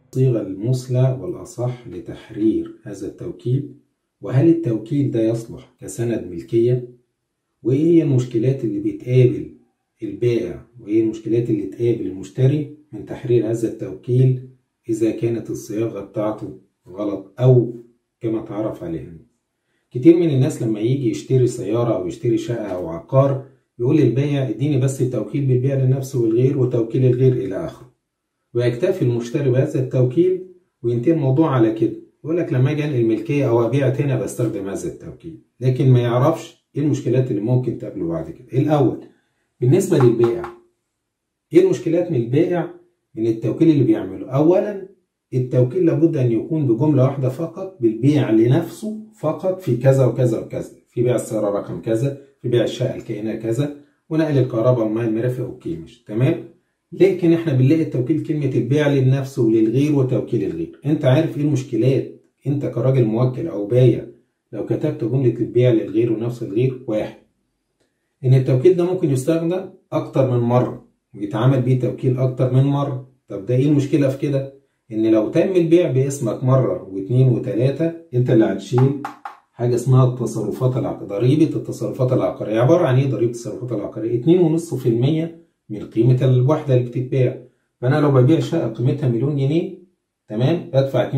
الصيغة المثلى والأصح لتحرير هذا التوكيل وهل التوكيل ده يصلح كسند ملكية وإيه هي المشكلات اللي بتقابل البائع وإيه المشكلات اللي تقابل المشتري من تحرير هذا التوكيل إذا كانت الصياغة بتاعته غلط أو كما تعرف عليها كتير من الناس لما يجي يشتري سيارة أو يشتري شقة أو عقار يقول للبائع اديني بس التوكيل بالبيع لنفسه والغير وتوكيل الغير إلى آخره ويكتفي المشتري بهذا التوكيل وينتهي الموضوع على كده يقول لك لما اجي انقل الملكيه او ابيع تاني بستخدم هذا التوكيل لكن ما يعرفش ايه المشكلات اللي ممكن تقابله بعد كده الاول بالنسبه للبائع ايه المشكلات من البائع من التوكيل اللي بيعمله اولا التوكيل لابد ان يكون بجمله واحده فقط بالبيع لنفسه فقط في كذا وكذا وكذا في بيع السياره رقم كذا في بيع الشقه الكائنه كذا ونقل الكهرباء والماء المرافق اوكي مش تمام لكن احنا بنلاقي التوكيل كلمة البيع للنفس وللغير وتوكيل الغير انت عارف ايه المشكلات انت كراجل موكل او بايع لو كتبت جملة البيع للغير ونفس الغير واحد ان التوكيل ده ممكن يستخدم اكتر من مرة ويتعامل بيه توكيل اكتر من مرة طب ده ايه المشكلة في كده ان لو تم البيع باسمك مرة واثنين وثلاثة انت اللي هتشيل حاجة اسمها التصرفات العقارية ضريبة التصرفات العقارية عبارة عن ايه ضريبة التصرفات العقارية 2.5% من قيمة الوحدة اللي بتتباع فأنا لو ببيع شقة قيمتها مليون جنيه تمام بدفع 2.5%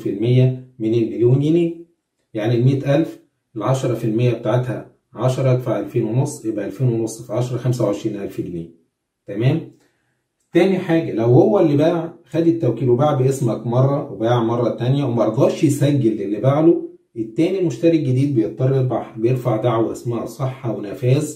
من المليون جنيه يعني ال 100000 ال 10% بتاعتها 10 ادفع 2000 ونص يبقى 2000 ونص في 10 25000 جنيه تمام تاني حاجة لو هو اللي باع خد التوكيل وباع باسمك مرة وباع مرة تانية وما رضاش يسجل اللي باع له التاني المشتري الجديد بيضطر بيرفع دعوة اسمها صحة ونفاذ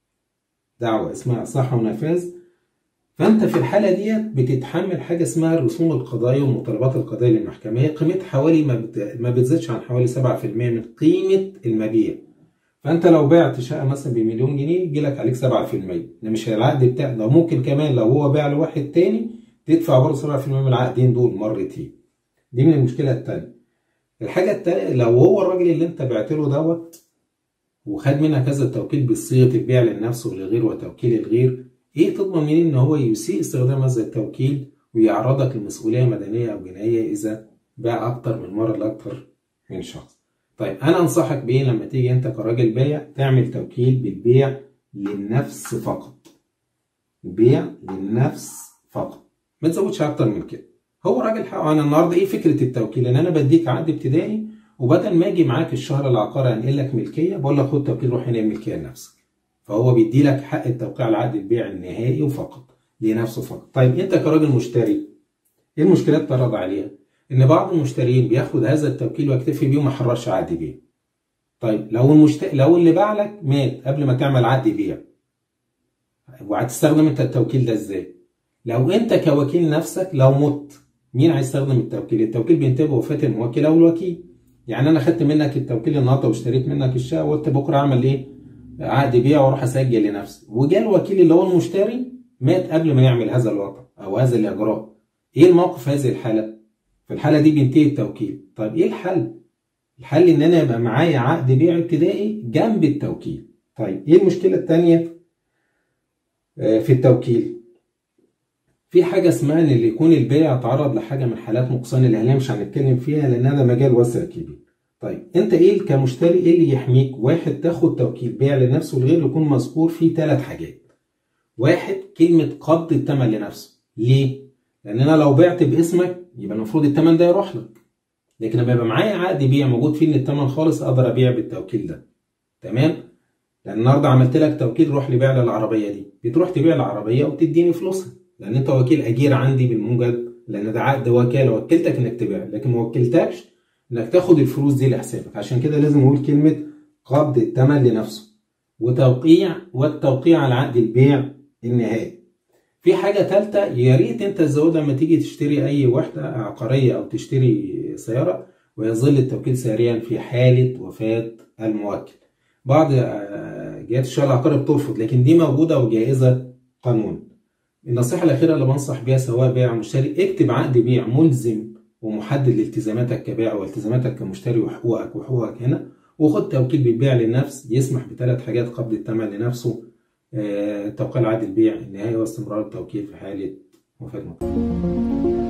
دعوة اسمها صحة ونفاذ فأنت في الحالة ديت بتتحمل حاجة اسمها الرسوم القضائية والمطالبات القضائية للمحكمة هي قيمتها حوالي ما, بت... ما بتزيدش عن حوالي 7% من قيمة المبيع فأنت لو بعت شقة مثلا بمليون جنيه يجيلك عليك 7% ده مش العقد بتاعك ده ممكن كمان لو هو باع لواحد تاني تدفع برضه 7% من العقدين دول مرتين دي من المشكلة التانية الحاجة التانية لو هو الراجل اللي انت بعت له دوت وخد منها كذا التوكيل بصيغه البيع للنفس وللغير وتوكيل الغير ايه تضمن منين ان هو يسيء استخدام هذا التوكيل ويعرضك لمسؤوليه مدنيه او جنائيه اذا باع اكتر من مره لاكتر من شخص طيب انا انصحك بايه لما تيجي انت كراجل بايع تعمل توكيل بالبيع للنفس فقط بيع للنفس فقط ما تزودش اكتر من كده هو راجل حقه انا النهارده ايه فكره التوكيل ان انا بديك عقد ابتدائي وبدل ما اجي معاك الشهر العقاري انقل لك ملكيه بقول لك خد توكيل روح انقل ملكيه لنفسك فهو بيدي لك حق التوقيع على عقد البيع النهائي وفقط لنفسه فقط طيب انت كراجل مشتري ايه المشكلات تعرض عليها ان بعض المشترين بياخد هذا التوكيل ويكتفي بيه وما يحررش عقد بيع طيب لو المشت... لو اللي باع لك مات قبل ما تعمل عقد بيع وهتستخدم انت التوكيل ده ازاي لو انت كوكيل نفسك لو مت مين هيستخدم التوكيل التوكيل بينتهي بوفاه الموكل او الوكيل يعني انا خدت منك التوكيل النهارده واشتريت منك الشقه وقلت بكره اعمل ايه عقد بيع واروح اسجل لنفسي وجاء الوكيل اللي هو المشتري مات قبل ما يعمل هذا الوضع او هذا الاجراء ايه الموقف في هذه الحاله في الحاله دي بينتهي التوكيل طيب ايه الحل الحل ان انا يبقى معايا عقد بيع ابتدائي جنب التوكيل طيب ايه المشكله الثانيه في التوكيل في حاجه اسمها ان اللي يكون البائع تعرض لحاجه من حالات نقصان الاهليه مش هنتكلم فيها لان هذا مجال واسع كبير طيب انت ايه كمشتري ايه اللي يحميك واحد تاخد توكيل بيع لنفسه والغير يكون مذكور فيه ثلاث حاجات واحد كلمه قبض الثمن لنفسه ليه لان انا لو بعت باسمك يبقى المفروض الثمن ده يروح لك لكن لما يبقى معايا عقد بيع موجود فيه ان الثمن خالص اقدر ابيع بالتوكيل ده تمام لان النهارده عملت لك توكيل روح لي بيع للعربيه دي بتروح تبيع العربيه وتديني فلوسها لان انت وكيل اجير عندي بالموجب لان ده عقد وكاله وكلتك انك تبيع لكن ما وكلتكش انك تاخد الفلوس دي لحسابك عشان كده لازم نقول كلمه قبض الثمن لنفسه وتوقيع والتوقيع على عقد البيع النهائي في حاجه ثالثه يا ريت انت تزودها لما تيجي تشتري اي وحده عقاريه او تشتري سياره ويظل التوكيل ساريا في حاله وفاه الموكل بعض جهات الشغل العقاري بترفض لكن دي موجوده وجائزه قانون النصيحة الأخيرة اللي بنصح بيها سواء بائع مشتري اكتب عقد بيع ملزم ومحدد لالتزاماتك كبائع والتزاماتك كمشتري وحقوقك وحقوقك هنا وخد توكيل بالبيع للنفس يسمح بثلاث حاجات قبل الثمن لنفسه آه، توقيع عقد البيع النهائي واستمرار التوكيل في حالة وفاة المطلوب